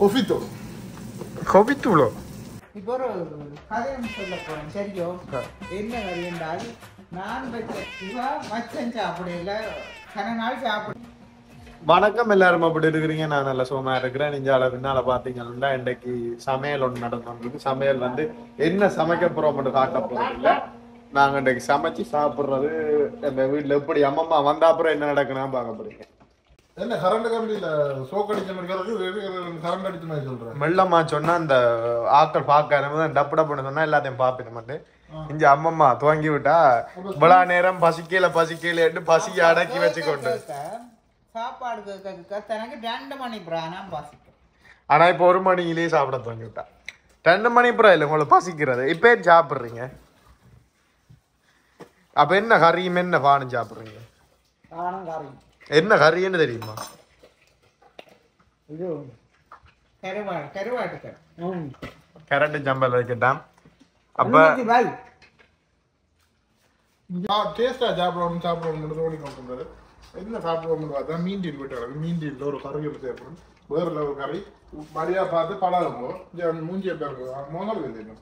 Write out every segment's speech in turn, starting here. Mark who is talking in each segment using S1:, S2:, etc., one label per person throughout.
S1: கொஃபி தூள்
S2: கொபித்துளோ
S3: இப்போ ஒரு கதையம் சொல்ல போறேன் சரியோ என்ன கதை என்றால் நான் வச்ச இவா மச்சன் சாப்பிடல கன நாள் சாப்பிட
S2: வணக்கம் எல்லாரும் அப்படி இருக்கிறீங்க நான் நல்ல சுகமா இருக்கிறேன் நீங்க அளவு பின்னால பாத்தீங்கன்னா இன்னைக்கு சமையல் ஒண்ணு நடந்துருக்கு சமையல் வந்து என்ன சமைக்க போறோம் மட்டும் காட்ட போறது இல்ல நாங்க இன்னைக்கு சமைச்சு சாப்பிடுறது எங்க வீட்டுல எப்படி அம்மம்மா வந்த அப்புறம் என்ன நடக்கணும் பார்க்க போறீங்க
S1: என்ன கரண்ட் கம்பியில சோக் அடிச்ச மாதிரி கிடக்கு கரண்ட் அடிச்ச மாதிரி சொல்றேன்
S2: மெல்லம்மா சொன்னா அந்த ஆக்கள் பார்க்க டப்பு டப்புன்னு சொன்னா எல்லாத்தையும் பாப்பிட மாட்டேன் இங்க அம்மம்மா துவங்கி விட்டா இவ்வளவு நேரம் பசிக்கல பசிக்கல பசியை அடக்கி வச்சுக்கொண்டு
S3: சாப்பாடு கேட்க தனக்கு ரெண்டு மணி பிராணம் பாசிக்கும்
S2: ஆனா இப்போ ஒரு மணியிலேயே சாப்பிட துவங்கி விட்டா ரெண்டு மணி அப்புறம் இல்லை உங்களுக்கு பசிக்கிறது இப்போ சாப்பிட்றீங்க அப்ப என்ன கறியும் என்ன பானம் சாப்பிட்றீங்க
S3: காணும் கறி
S2: என்ன கறின்னு தெரியுமா
S3: இது கருவாடு கருவாட்டுக்கறி ம்
S2: கரண்ட் சம்பல் வைக்கட்டாம் அப்ப
S3: அனுமதி பாய்
S1: டேஸ்டா சாப்பிடணும் சாப்பிடணும் தோணி கொண்டு என்ன சாப்பிடுவோம்னு பார்த்தா மீன் டீல் போயிட்டு கிடக்கு மீன் டீல் ஒரு கறி ஒன்று சேர்ப்பணும் வேற ஒரு கறி மரியா பார்த்து பழகும் மூஞ்சியை பாருங்க மோகல் இல்லை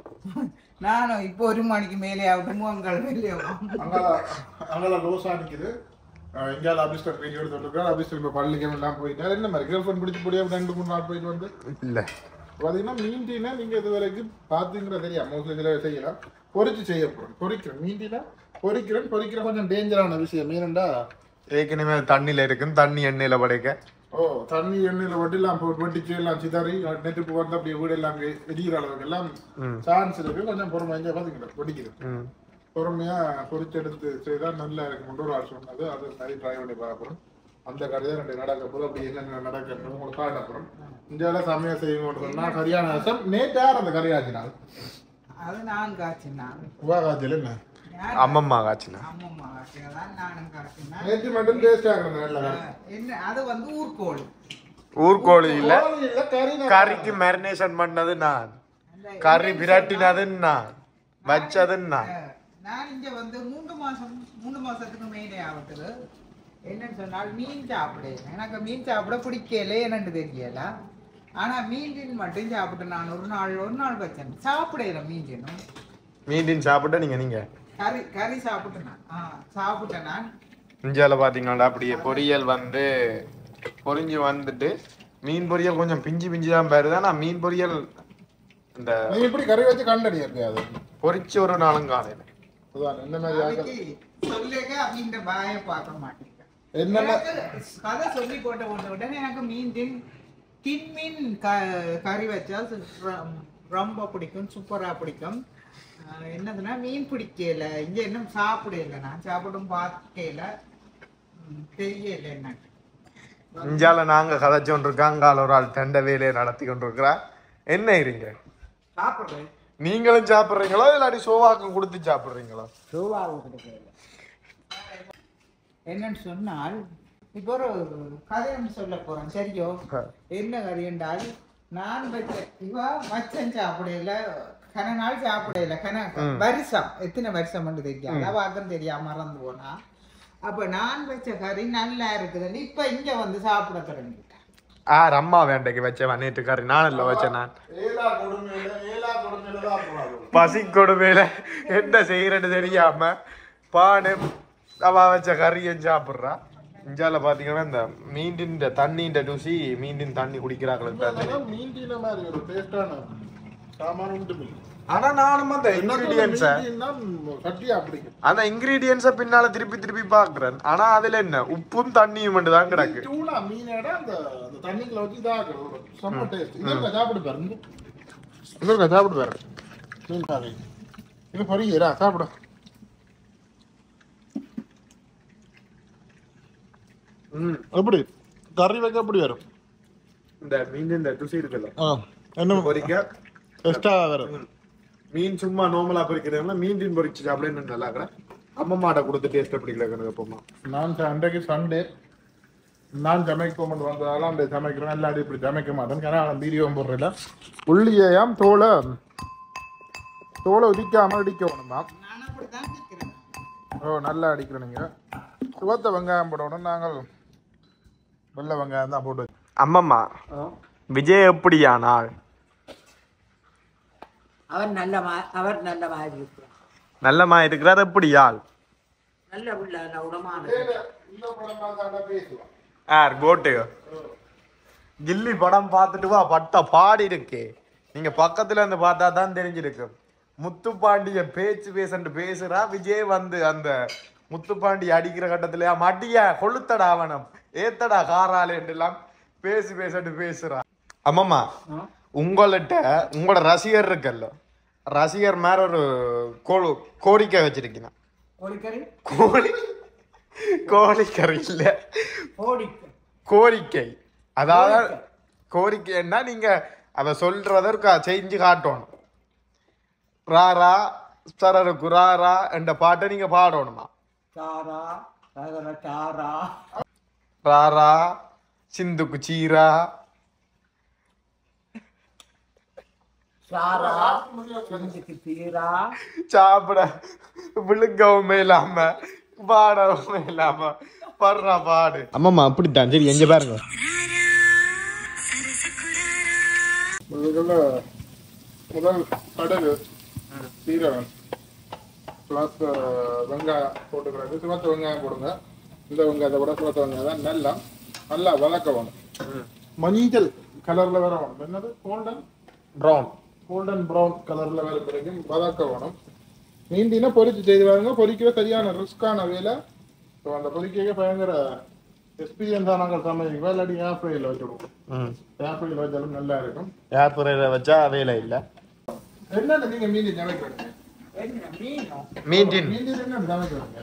S3: நானும் இப்போ ஒரு மணிக்கு மேலே ஆகட்டும் உங்கள் மேலே ஆகட்டும்
S1: அங்கே அங்கே ரோஸா நிற்குது இந்தியாவில் அபிஸ்டர் வீடியோ எடுத்து வந்துருக்காரு அபிஸ்டர் இப்போ பள்ளிக்கு எல்லாம் போயிட்டார் என்ன மாதிரி கேர்ள் ஃப்ரெண்ட் பிடிச்சி போடியா ரெண்டு மூணு நாள் போயிட்டு வந்து
S2: இல்ல
S1: பார்த்தீங்கன்னா மீன் டீனா நீங்கள் இது வரைக்கும் பார்த்தீங்கிற தெரியும் மோஸ்ட்லி இதில் செய்யலாம் பொரிச்சு செய்ய போகிறோம் பொரிக்கிறேன் மீன் டீனா பொரிக்கிறேன் பொரிக்கிற கொஞ்சம் டேஞ்சரான விஷயம் மீனண்டா
S2: ஏற்கனவே தண்ணியில இருக்குன்னு தண்ணி எண்ணெயில படைக்க
S1: ஓ தண்ணி எண்ணெயில் வட்டிலாம் போட்டு வெட்டிச்சு எல்லாம் சிதறி நெருப்பு வந்து அப்படியே வீடு எல்லாம் அங்கே வெடிக்கிற அளவுக்கு எல்லாம் சான்ஸ் இருக்கு கொஞ்சம் பொறுமை இங்கே பார்த்தீங்களா வெடிக்குது
S2: ம்.
S1: பொறுமையா பொரிச்செடுத்து செய்தால் நல்லா இருக்கும் ஒரு ஆள் சொன்னது அது சரி ட்ரை பண்ணி பார்க்குறோம் அந்த கதை தான் ரெண்டு நடக்க போகிறோம் அப்படி என்னென்ன நடக்கிறது உங்களுக்கு காட்ட போகிறோம் இந்தியாவில் சமையல் செய்யணும்னு சொன்னால் சரியான விஷம் நேற்றார் அந்த கறி ஆச்சினால்
S3: அது நான் காய்ச்சினான்
S1: உபா காய்ச்சல் என்ன
S2: அம்மம்மா காய்ச்சினா
S3: அம்மம்மா காய்ச்சினதான் நானும் காய்ச்சினேன்
S1: நேற்று மட்டும் டேஸ்ட் ஆகிறது நல்ல
S3: என்ன அது வந்து ஊர்கோழி
S2: ஊர்கோழி இல்ல
S1: இல்லை கறி
S2: கறிக்கு மேரினேஷன் பண்ணது நான் கறி பிரட்டினது நான் வச்சது நான்
S3: அஹ், நான் இங்க வந்து மூன்று மாசம் மூணு மாசத்துக்கு மேலே ஆகுது என்னன்னு சொன்னால் மீன் சாப்பிடல எனக்கு மீன் சாப்பிட பிடிக்கல என்னன்னு தெரியல ஆனா மீன் மட்டும் சாப்பிட்டு நான் ஒரு நாள் ஒரு நாள் வச்சேன் சாப்பிடல மீன்
S2: மீண்டின் சாப்பிட்ட நீங்க நீங்க
S3: கறி கறி சாப்பிட்டேன் நான் ஆ சாப்பிட்டேன் நான்
S2: இந்தியாவில் பார்த்தீங்கன்னா அப்படியே பொரியல் வந்து பொரிஞ்சு வந்துட்டு மீன் பொரியல் கொஞ்சம் பிஞ்சு பிஞ்சு தான் பாருது ஆனால் மீன் பொரியல் இந்த
S1: நீ இப்படி கறி வச்சு கண்டடி இருக்காது
S2: பொரிச்சு ஒரு நாளும் காலையில்
S1: அதான் இந்த மாதிரி ஆட்கள்.
S3: அதுக்கு சொல்லிக்க அப்படின்ற பாய பார்க்க மாட்டேங்க
S1: என்னென்ன
S3: எனக்கு கதை சொல்லி போட்ட உடனே உடனே எனக்கு மீன் தின் தின் மீன் க- கறி வச்சா சு- ரொ- ரொம்ப பிடிக்கும் சூப்பரா பிடிக்கும் ஆஹ் என்னதுன்னா மீன் பிடிக்கல இங்க இன்னும் சாப்பிடல நான் சாப்பிடும் பார்க்கல ம், தெரியல எனக்கு
S2: இந்தியாவில் நாங்கள் கதைச்சு கொண்டிருக்கோம் அங்கால ஒரு ஆள் தண்ட வேலையை நடத்தி கொண்டிருக்கிறா என்ன இருங்க
S3: சாப்பிடுறேன்
S2: நீங்களும் சாப்பிட்றீங்களோ இல்லாட்டி சோவாக்கு கொடுத்து சாப்பிட்றீங்களோ
S3: ரூபாவும் கிடைக்கல என்னன்னு சொன்னால் இப்போ ஒரு கதையம் சொல்ல போறேன் சரியோ என்ன கதை என்றால் நான் வச்ச இவா மச்சன் சாப்பிடல கன நாள் சாப்பிடல கன வருஷம் எத்தனை வருஷம் தெரியாது அவாக்கும் தெரியாம மறந்து போனா அப்ப நான் வச்ச கறி நல்லா இருக்குதுன்னு இப்ப இங்க வந்து சாப்பிட தொடங்கிட்டேன்
S2: ஆ அம்மா வேண்டைக்கு வச்சவன் நேற்று கறி நான் இல்லை வச்சேன் நான்
S1: ஏலா கொடுமையில ஏலா கொடுமையில தான் போறாங்க
S2: பசி கொடுமையில என்ன செய்யறன்னு தெரியாம பானு அவ வச்ச கறியும் சாப்பிட்றா இந்தியாவில் பார்த்தீங்கன்னா இந்த மீண்டின் தண்ணின்ற ருசி மீண்டின் தண்ணி குடிக்கிறாங்களுக்கு தான் தெரியும்.
S1: அதெல்லாம் மீன் டீன மாதிரி ஒரு டேஸ்டான சாமான உண்டு மீன்
S2: ஆனா நானும் அந்த இன்கிரீடியன்ஸை
S1: கட்டியா பிடிக்கும்
S2: அந்த இன்கிரீடியன்ஸை பின்னால திருப்பி திருப்பி பார்க்குறேன் ஆனா அதுல என்ன உப்பும் தண்ணியும் மட்டும் தான் கிடக்கு
S1: டூனா மீனோட அந்த அந்த தண்ணிக்குள்ள வச்சு இதாக செம்ம டேஸ்ட் இதற்கு சாப்பிடு பாருங்க இதற்கு சாப்பிடு பாரு மீன் பாரு இது பொரியரா சாப்பிடு
S2: ம்.
S1: எப்படி கறி வைக்க எப்படி வரும்
S2: இந்த மீன் இந்த ருசி இருக்குல்ல
S1: ஆ என்ன
S2: பொரிக்க
S1: எக்ஸ்ட்ரா வரும்
S2: மீன் சும்மா நார்மலா பொரிக்கிறதுல மீன் பொரிச்சு சாப்பிட நல்லா இருக்கிறேன் அம்மம்மாட்ட கொடுத்து டேஸ்ட் பிடிக்கல எனக்கு எப்பமா
S1: நான் ச- அன்றைக்கு சண்டே நான் சமைக்க கொண்டு வந்ததால அந்த சமைக்கிறேன் எல்லாரும் இப்படி சமைக்க மாட்டேன் ஏன்னா நான் வீடியோ போடுறதில்ல உள்ளியாம் தோலை தோலை உதிக்காம அடிக்கணுமா
S3: நான் அப்படித்தான் கேட்கிறேன்
S1: ஓ நல்லா அடிக்கிறோம் நீங்கள் சுவத்த வெங்காயம் போடணும் நாங்கள் வெள்ளை வெங்காயம் தான் போட்டு
S2: அம்மம்மா விஜய் எப்படியானால்
S3: அவர் நல்ல மா- அவர் நல்ல மாதிரி இருக்கிறார்
S2: நல்லமா இருக்கிறார் எப்படியால்
S3: நல்ல பிள்ளை உடமான
S1: இந்த படம் பார்த்தாண்டா பேசுவான்
S2: யார் கோட்டு கில்லி படம் பார்த்துட்டு வா பட்ட பாடி இருக்கு நீங்க பக்கத்துல இருந்து பார்த்தா தான் தெரிஞ்சிருக்கு முத்துப்பாண்டிய பேச்சு பேசண்டு பேசுறா விஜய் வந்து அந்த முத்துப்பாண்டி அடிக்கிற கட்டத்துல மடிய கொளுத்தடா அவனம் ஏத்தடா காராலேன்னு எல்லாம் பேசி பேசண்டு பேசுறா அம்மம்மா உங்கள்கிட்ட உங்களோட ரசிகர் இருக்குல்ல ரசிகர் மேல ஒரு கோழு கோரிக்கை வச்சிருக்கீங்க
S3: கோழிக்கறி
S2: கோழி கோழிக்கறி இல்ல
S3: கோழிக்கறி
S2: கோரிக்கை அதாவது கோரிக்கைன்னா நீங்க அதை சொல்றதற்கு செஞ்சு காட்டணும் ராரா சரருக்கு ராரா என்ற பாட்டை நீங்க பாடணுமா
S3: சாரா சகர சாரா
S2: ராரா சிந்துக்கு சீரா
S3: சாரா சிந்துக்கு தீரா
S2: சாப்பிட விழுங்கவும் இல்லாம பாடவும் இல்லாம படுற பாடு அம்மாம்மா அப்படித்தான் சரி எங்க பாருங்க
S1: இதுக்குள்ள முதல் கடல் சீரகம் ப்ளஸ் வெங்காயம் போட்டுக்கிறது சிவத்த வெங்காயம் போடுங்க இந்த வெங்காயத்தை கூட சிவத்த வெங்காயம் தான் நல்லா நல்லா வதக்க வேணும் மஞ்சள் கலர்ல வர வேணும் என்னது கோல்டன்
S2: ப்ரௌன்
S1: கோல்டன் ப்ரௌன் கலர்ல வர வரைக்கும் வதக்க வேணும் நீந்தினா பொரிச்சு செய்து பாருங்க பொரிக்கிற சரியான ரிஸ்கான வேலை ஸோ அந்த பொரிக்க பயங்கர எக்ஸ்பீரியன்ஸ் ஆனவங்க சமைக்கிறோம் இல்லாட்டி ஏர் ஃப்ரையில் வச்சுடுவோம்
S2: ம்
S1: ஏர் ஃப்ரையில் வச்சாலும் நல்லா இருக்கும்
S2: ஏர் ஃப்ரையரை வச்சா வேலை இல்லை
S1: என்னென்ன நீங்க மீன் சமைக்கிறீங்க
S3: என்ன மீனோ
S2: மீன்
S1: மீன் என்ன சமைக்கிறீங்க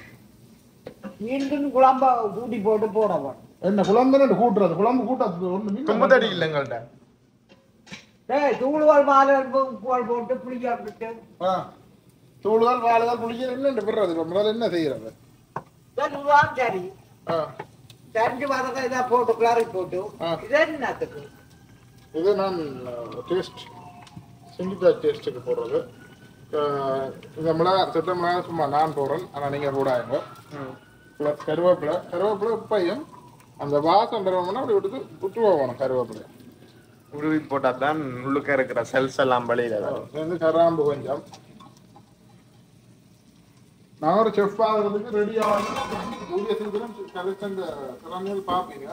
S3: மீன் குழம்ப கூட்டி போட்டு போடவும்
S1: என்ன குழம்பு கூட்டுறது குழம்பு கூட்டாது ஒண்ணு மீன்
S2: கும்புதடி இல்லை எங்கள்கிட்ட
S3: டேய் தூளுவால் மாலை பால் போட்டு புளிக்க விட்டு
S1: ஆ. தூளுகள் வாழுகள் புளிக்க என்ன விடுறது இப்ப முதல்ல என்ன செய்யறது
S3: தருவான் சரி
S1: ஆ.
S3: தெரிஞ்சு வதக்க இதை போட்டு கிளறி போட்டு
S1: ஆ.
S3: இது என்னத்துக்கு
S1: இது நான் டேஸ்ட் செஞ்சுட்டா டேஸ்ட்டுக்கு போடுறது அஹ், இந்த மிளகா சித்த மிளகா சும்மா நான் போடுறேன் ஆனால் நீங்கள் போடாங்க ப்ளஸ் கருவேப்பிலை கருவேப்பிலை உப்பையும் அந்த வாசம் தருவோம்னா அப்படி விட்டு விட்டு போகணும் கருவேப்பிலை
S2: உருவி போட்டா தான் உள்ளுக்க இருக்கிற செல்ஸ் எல்லாம் வெளியில வரும்
S1: சேர்ந்து கராம்பு கொஞ்சம் நான் ஒரு செஃப் ஆகிறதுக்கு ரெடி ஆகணும் ஊழிய சீக்கிரம் கரெக்ட் அந்த சமையல் பார்ப்பீங்க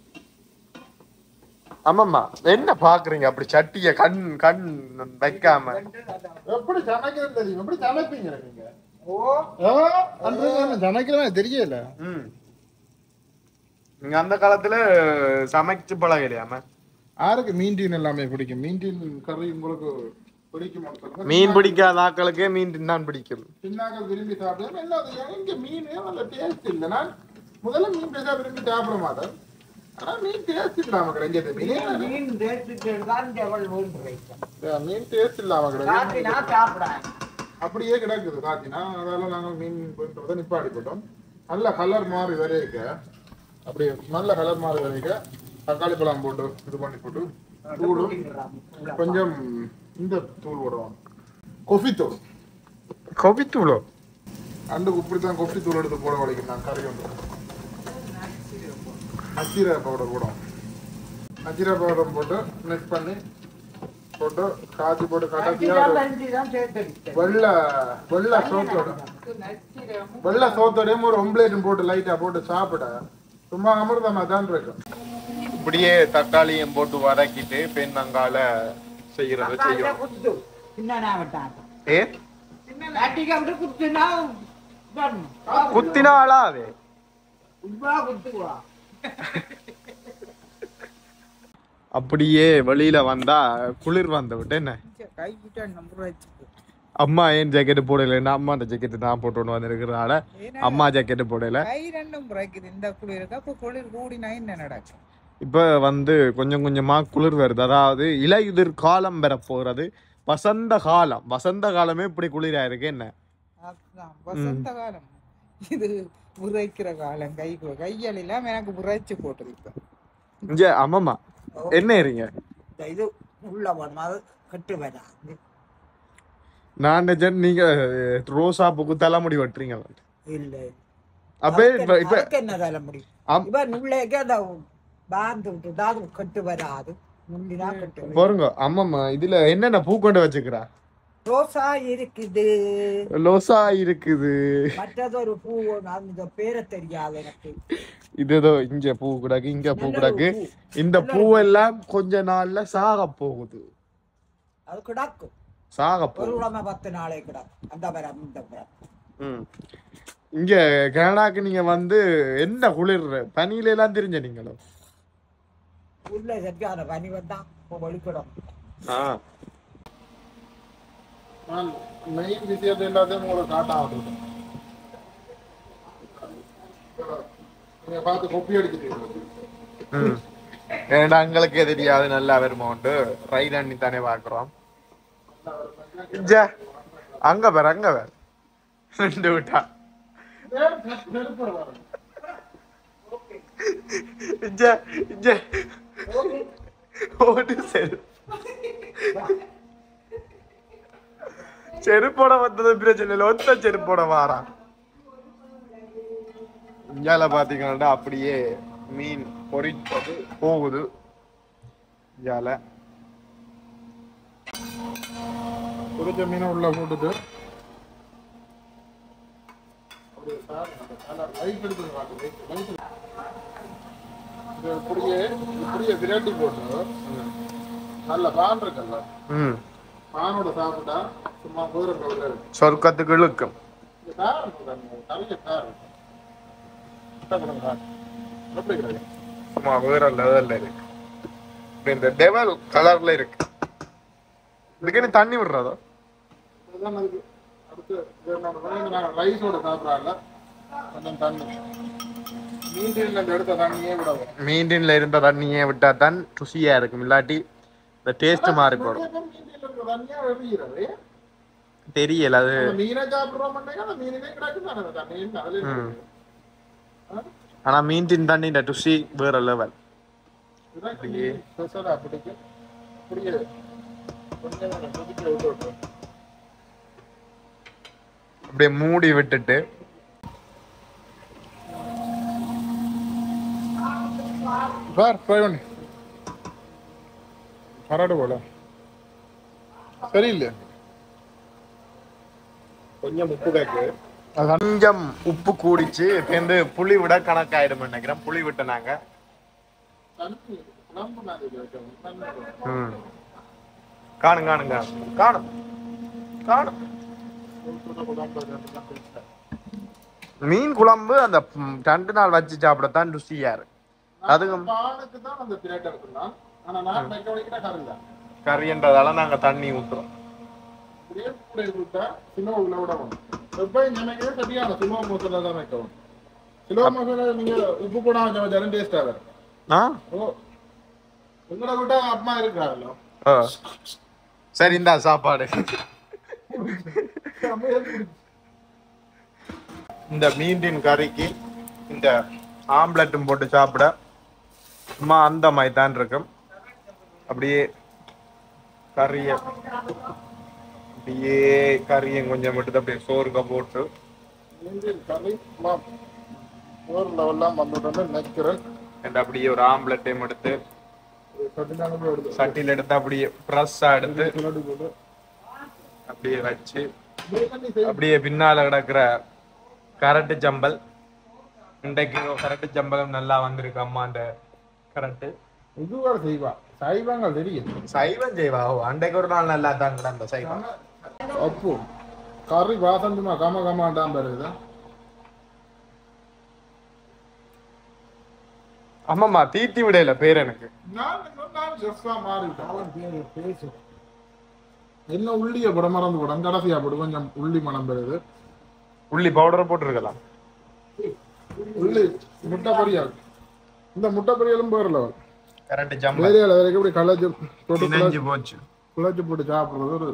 S2: ஆமாம்மா என்ன பாக்குறீங்க அப்படி சட்டிய கண் கண் வைக்காம
S1: எப்படி சமைக்கிறது தெரியும் எப்படி சமைப்பீங்க நீங்க
S3: ஓ
S1: ஆ, அன்றைக்கு நான் சமைக்கிறேன் தெரியல
S2: ம் நீங்க அந்த காலத்துல சமைச்சு பழகலையாம
S1: யாருக்கு மீன் டீன் எல்லாமே பிடிக்கும் மீன் டீன் கறி உங்களுக்கு பிடிக்குமா சொல்லுங்க.
S2: மீன் பிடிக்காத ஆக்களுக்கே மீன் தின்னான் பிடிக்கும்
S1: பின்னாக்கள் விரும்பி சாப்பிடுவேன் என்ன இங்க மீன் நல்ல டேஸ்ட் இல்லை நான் முதல்ல மீன் பேசா விரும்பி சாப்பிட மாட்டேன் ஆனா மீன் டேஸ்ட் இல்லாம கிடைக்கிறது மீன்
S3: மீன் ரேட்டுக்கு தான் ஜவல் மூன்று வைக்கும்
S1: மீன் டேஸ்ட் இல்லாம
S3: காட்டி
S1: கிடைக்கும்
S3: நான் சாப்பிடான்
S1: அப்படியே கிடக்குது காத்தினா அதெல்லாம் நாங்கள் மீன் பண்ணுறதை நிப்பாடி போட்டோம் நல்ல கலர் மாறி வரைக்க அப்படி நல்ல கலர் மாறி வரைக்க தக்காளி பழம் போட்டு இது பண்ணி போட்டு தூளும் கொஞ்சம் இந்த தூள் போடுவோம் கொஃபி தூள்
S2: கொபித்தூளோ
S1: அண்டு இப்படி தான் கொஃபி தூள் எடுத்து போட வலிக்கும் நான் கறி ஒன்று அஜீரா பவுடர் போடுவோம் அஜீரா பவுடர் போட்டு மிக்ஸ் பண்ணி போட்டு காய்ச்சி போட்டு கடைசியாக
S3: தான் சேர்த்து
S1: வெள்ளை வெள்ளை சோத்தோட வெள்ளை சோத்தோடையும் ஒரு ஒம்ப்ளேட்டும் போட்டு லைட்டா போட்டு சாப்பிட சும்மா அமிர்தமா தான் இருக்கும்
S2: இப்படியே தக்காளியும் போட்டு வதக்கிட்டு பெண்ணங்கால செய்யறத செய்யும்
S3: குத்து சின்ன விட்டான்
S2: ஏ
S3: கட்டிக்க விட்டு குத்துனா
S2: குத்தினாளா அது
S3: உண்மையா குத்துவா
S2: அப்படியே வெளியில வந்தா குளிர் வந்து விட்டு என்ன
S3: கை கிட்ட நம்பர் வச்சுக்கோ
S2: அம்மா ஏன் ஜாக்கெட் போடலைன்னா அம்மா அந்த ஜாக்கெட் தான் போட்டு வந்திருக்கிறனால அம்மா ஜாக்கெட் போடல
S3: கை ரெண்டும் பிறக்குது இந்த குளிருக்கு அப்போ குளிர் கூடினா என்ன நடக்கும்
S2: இப்ப வந்து கொஞ்சம் கொஞ்சமா குளிர் வருது அதாவது இலையுதிர் காலம் பெற போறது வசந்த காலம் வசந்த காலமே இப்படி குளிரா இருக்கு என்ன
S3: அதுதான் வசந்த காலம் இது உரைக்கிற காலம் கை கையால் இல்லாம எனக்கு உரைச்சு போட்டது இப்ப
S2: இங்க அம்மாமா என்ன இருங்க
S3: இது உள்ள போனோம் அது கட்டு வராது
S2: நான் நிஜம் நீங்க ரோசா பூக்கு தலைமுடி வெட்டுறீங்க
S3: இல்ல
S2: அப்ப இப்ப இப்ப
S3: அதுக்கு என்ன தர முடியும்
S2: ஆம்.
S3: இவன் உள்ளேக்க அந்த பாந்து விட்டு அது கட்டு வராது முந்திதான் கட்டு
S2: பாருங்க அம்மம்மா இதுல என்னென்ன பூ கொண்டு வச்சுக்கிறா
S3: ரோசா இருக்குது
S2: லோசா இருக்குது
S3: மற்றதொரு பூ ஒண்ணு, அந்த பேரை தெரியாது எனக்கு
S2: இது ஏதோ இங்க பூ கிடக்கு இங்க பூ கிடக்கு இந்த பூவெல்லாம் கொஞ்ச நாள்ல சாக போகுது
S3: அது கிடக்கும்
S2: சாக
S3: ஒரு
S2: போகுது
S3: உடம்பை பத்து நாளே கிடக்கும் அந்த மரம் இந்த மரம்
S2: ம். இங்க கனடாக்கு நீங்க வந்து என்ன குளிர் பனியில எல்லாம் தெரிஞ்ச நீங்களும்
S3: உள்ள சரியான பனி வந்தா இப்போ வலிக்கிடும்
S2: ஆ
S1: நான் மெயின் விஷயத்தை எல்லாத்தையும் உங்களுக்கு காட்டாம நீங்க பார்த்து கொப்பி அடிச்சிட்டு
S2: ம். ஏன்னா எங்களுக்கே தெரியாது நல்லா வருமோண்டு ட்ரை பண்ணி தானே பாக்குறோம் இங்க அங்க பேர் அங்க பேர் ரெண்டு விட்டா இங்க இங்க ஓடு செரு செருப்போட வந்தது பிரச்சனை இல்லை ஒத்த செருப்போட வாரான் இங்கால பாத்தீங்கன்னா அப்படியே மீன் பொரிச்சது போகுது இங்கால
S1: புரிச்ச மீனை உள்ள போட்டுட்டு அப்படியே சார், அந்த colour light எடுத்து காட்டு, light, light. இது இப்படியே இப்படியே விரட்டி போட்டு நல்ல பான் இருக்குல்ல
S2: ம்
S1: பானோட சாப்பிட்டா சும்மா வேற கவலை இருக்கு
S2: சொர்க்கத்துக்கு இழுக்கும்
S1: இந்த கார் இருக்கு பாருங்க, நிறைய கார் இருக்கு இஷ்டப்படுங்க கார். எப்படி கிடையாது
S2: சும்மா வேற லெவல்ல இருக்கு இப்ப இந்த டெவல் கலர்ல இருக்கு இதுக்கு நீ தண்ணி விடுறதோ
S1: இதுதான் அதுக்கு அடுத்து இது என்னோட வேலை, நான் ரைஸோட சாப்பிட்றாங்கல்ல கொஞ்சம் தண்ணி மீண்டில் இந்த எடுத்த தண்ணியே விடவும்
S2: மீண்டின்ல இருந்த தண்ணியே விட்டா தான் ருசியா இருக்கும் இல்லாட்டி இந்த டேஸ்ட் மாறி போடும்
S1: மீண்டில் இருக்கிற தண்ணியா வெளியிறது
S2: தெரியல அது
S1: அந்த மீனை சாப்பிடுறோம் அந்த மீனிலே கிடக்கு தானே அந்த தண்ணி என்ன அதுல என்ன
S2: ம்.
S1: இருக்கு? ஆ?
S2: ஆனா மீண்டின் தண்ணியோட ருசி வேற லெவல்
S1: இதுதான் ஸ்பெஷலா பிடிக்கு அப்படியே கொஞ்சம் நேரம் கொதிக்க விட்டு விட்டு
S2: அப்படியே மூடி விட்டுட்டு
S1: சார் ட்ரை பண்ணி பரவாயில்ல போல சரியில்லை
S2: கொஞ்சம் உப்பு கேக்கு கொஞ்சம் உப்பு கூடிச்சு இப்ப வந்து புளி விட கணக்காயிடும் நினைக்கிறேன் புளி விட்டனாங்க
S1: தண்ணி குழம்பு நான் இது வைக்கணும். தண்ணி போடணும்.
S2: ம் காணும் காணும் காணும் காணும் காணும்
S1: சுட குழம்பு அதெல்லாம் taste ஆ.
S2: மீன் குழம்பு அந்த ம், ரெண்டு நாள் வச்சு சாப்பிடத்தான் ருசியா இருக்கு அதுவும்
S1: பானுக்கு தான் அந்த பிளேட் இருக்குதான் ஆனா நான் வைக்க வைக்கிற கறி தான்
S2: கறின்றதால நாங்க தண்ணி ஊத்துறோம்
S1: அப்படியே கூட விட்டா சினிமா உள்ள விடணும் எப்பயும் நினைக்கிறேன் சரியான சினிமா மசாலா தான் வைக்கணும் சினிமா மசாலா நீங்க உப்பு கூட வச்ச வச்சாலும் டேஸ்டா வரும்
S2: ஆ
S1: ஓ உங்களை விட்டா அம்மா இருக்கிறாரല്ലോ
S2: ஆ. சரி இந்தா சாப்பாடு இந்த மீண்டின் கறிக்கு இந்த ஆம்லெட்டும் போட்டு சாப்பிட சும்மா அந்த மாதிரி தான் இருக்கும் அப்படியே கறிய அப்படியே கறியும் கொஞ்சம் மட்டும் அப்படியே சோறுக்க போட்டு
S1: இந்தியன் கறி ஒரு லெவல்லாம் வந்துட்டு நினைக்கிறேன்
S2: and அப்படியே ஒரு ஆம்லெட்டையும் எடுத்து
S1: கட்டினாலும் எடுத்து
S2: சட்டியில் எடுத்து அப்படியே ஃப்ரெஷ்ஷாக எடுத்து
S1: சுழட்டி போட்டு
S2: அப்படியே வச்சு
S1: பிரியாணி செய்
S2: அப்படியே பின்னால கிடக்குற கரட்டு ஜம்பல் இன்றைக்கு கரட்டு ஜம்பலம் நல்லா வந்திருக்கு அம்மாண்ட கரட்டு
S1: இது வேற செய்வா சைவங்கள் தெரியும்
S2: சைவம் செய்வா ஓ அன்றைக்கு ஒரு நாள் நல்லா தான் கிடந்த சைவம்
S1: அப்பு கறி வாசந்துமா கம கமாட்டான் வருது
S2: ஆமாம்மா தீத்தி விடையில பேர் எனக்கு
S1: நான் நான் ஜெஃப்ஸா மாறிட்டேன் என்ன உள்ளிய படம் மறந்து படம் கடைசியா போடு கொஞ்சம் உள்ளி மனம் பெறுது
S2: உள்ளி பவுடரை போட்டிருக்கலாம்
S1: உள்ளி முட்டை பொரியல் இந்த முட்டை பொரியலும் வேற லெவல்
S2: கரட்டு ஜம்பல்
S1: வேலையால வரைக்கும் இப்படி கலச்சு போட்டு
S2: இணைஞ்சு போச்சு
S1: குழச்சி போட்டு சாப்பிடுறது ஒரு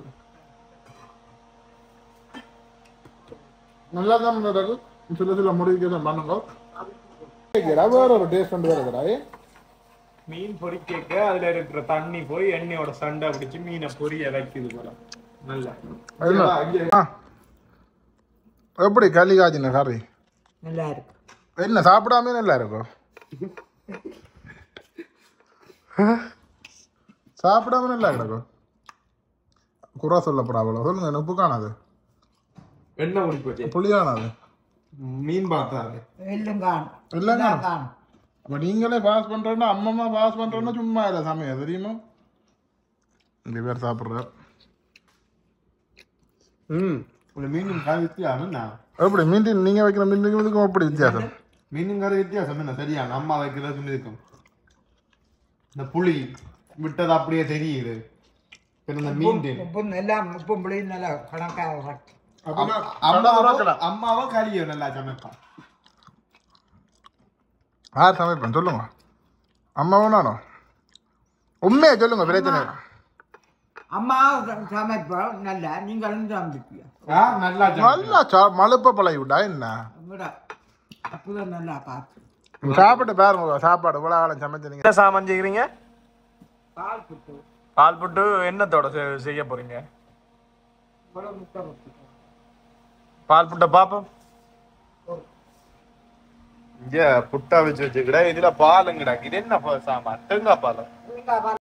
S1: நல்லா தான் இருந்தது சில சில முடிவுக்கு பண்ணுங்க வேற ஒரு டேஸ்ட் வந்து வேற கிடையாது
S2: மீன் பொரிக்க அதுல இருக்கிற தண்ணி போய் எண்ணெயோட சண்டை பிடிச்சு மீனை பொரிய வைக்குது போல நல்லா
S1: ஆ. எப்படி களி காய்ச்சின கறி
S3: நல்லா இருக்கு
S1: என்ன சாப்பிடாம நல்லா இருக்கும் சாப்பிடாம நல்லா கிடக்கும் குறை சொல்லப்படா அவ்வளோ சொல்லுங்க என்ன உப்பு காணாது
S2: என்ன ஓடி போச்சு
S1: புளி காணாது
S2: மீன் பார்த்தாரு
S3: எள்ளுங்கான்
S1: இல்லைங்க
S3: கான்
S1: அப்ப நீங்களே பாஸ் பண்றேன்னா அம்மம்மா பாஸ் பண்றேன்னா சும்மா இல்லை சமயம் தெரியுமா இந்த பேர் சாப்பிட்றார்
S2: ம் ஒரு மீனும் கறி வித்தியாசம் என்ன
S1: எப்படி மீன் நீங்க வைக்கிற மீனுக்கும் இதுக்கும் எப்படி வித்தியாசம்
S2: மீனும் கறி வித்தியாசம் என்ன சரியா நம்ம வைக்கிறதுக்கும் இருக்கும் இந்த புளி விட்டது அப்படியே தெரியுது பின்ன இந்த மீன்
S3: உப்பும் எல்லாம் உப்பும் புளியும் நல்லா கணக்காக வச்சு
S2: அம்மாவும் அம்மாவும் கறியும் நல்லா சமைப்பான்
S1: யார் சமைப்பேன் சொல்லுங்க அம்மாவும் நானும் உண்மையை சொல்லுங்க பிரச்சனை இல்லை.
S3: அம்மா சமைப்போம் நல்லா நீங்களும் சமைப்பீங்க
S2: ஆ, நல்லா சமைப்பான்.
S1: நல்லா சா மழுப்ப பழகி விட்டா என்ன
S3: விட அப்பதான் நல்லா பார்த்து
S1: சாப்பிட்டு பாருங்க சாப்பாடு இவ்வளோ காலம் சமைச்சு நீங்க
S2: என்ன சாமான் செய்கிறீங்க
S3: பால் புட்டு
S2: பால் புட்டு என்னத்தோட செ- செய்ய போறீங்க
S3: இவ்வளவு முட்டை வச்சு
S2: பால் புட்டை பாப்போம் இங்க புட்டா வச்சு வச்சுக்கிட இதுல பாலுங்கடா இது என்ன பா- சாமான் தேங்காய் பாலம்
S3: தேங்காய் பால்